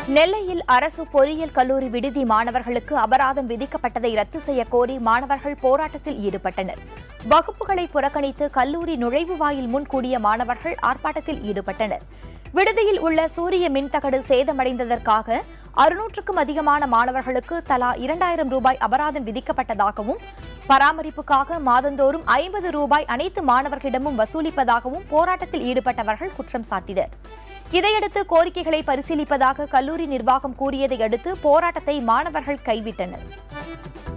நெல்லையில் அரசு பொறியியல் கல்லூரி விடுதி மாணவர்களுக்கு அபராதம் விதிக்கப்பட்டதை ரத்து செய்ய கோரி மாணவர்கள் போராட்டத்தில் ஈடுபட்டனர் வகுப்புகளை புறக்கணித்து கல்லூரி நுழைவு வாயில் முன் கூடிய மாணவர்கள் ஆர்ப்பாட்டத்தில் ஈடுபட்டனர் விடுதியில் உள்ள சூரிய மின்தகடு சேதமடைந்ததற்காக அறுநூற்றுக்கும் அதிகமான மாணவர்களுக்கு தலா இரண்டாயிரம் ரூபாய் அபராதம் விதிக்கப்பட்டதாகவும் பராமரிப்புக்காக மாதந்தோறும் ஐம்பது ரூபாய் அனைத்து மாணவர்களிடமும் வசூலிப்பதாகவும் போராட்டத்தில் ஈடுபட்டவர்கள் குற்றம் சாட்டினர் இதையடுத்து கோரிக்கைகளை பரிசீலிப்பதாக கல்லூரி நிர்வாகம் கூறியதை அடுத்து போராட்டத்தை மாணவர்கள் கைவிட்டனர்